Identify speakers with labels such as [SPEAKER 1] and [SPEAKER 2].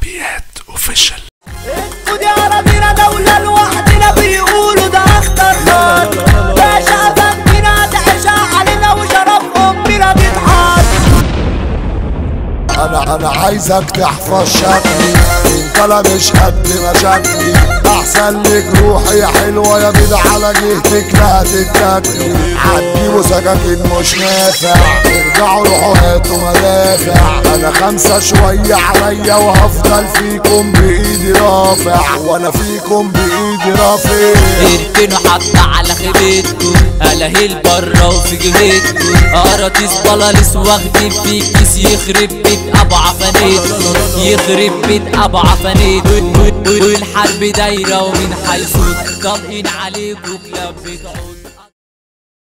[SPEAKER 1] حلبيات اوفيشال
[SPEAKER 2] ودي أراضينا دولة لوحدنا بيقولوا ده أخطر خط باشا بنتنا تعيشها علينا وشرف أمنا بيتحط
[SPEAKER 3] انا انا عايزك تحفظ شكلي انت لا مش قد مشاكلي احسن لك روحي يا حلوه يا بيض على جهتك لا هتتاكلي عدي وسكاكين مش نافع ارجعوا روحوا هاتوا مدافع انا خمسه شويه عليا وهفضل فيكم بايدي رافع وانا فيكم بايدي رافع
[SPEAKER 4] اركنوا حتى على خيبتكم الاهيل برا وفي جهتكم قراطيس بلاليس واخدين في كيس يخرب بيت ابو عفانيتكم يخرب بيت ابو عفانيتكم والحرب دايره ومن حيث طالقين عليكم كلاب بتعود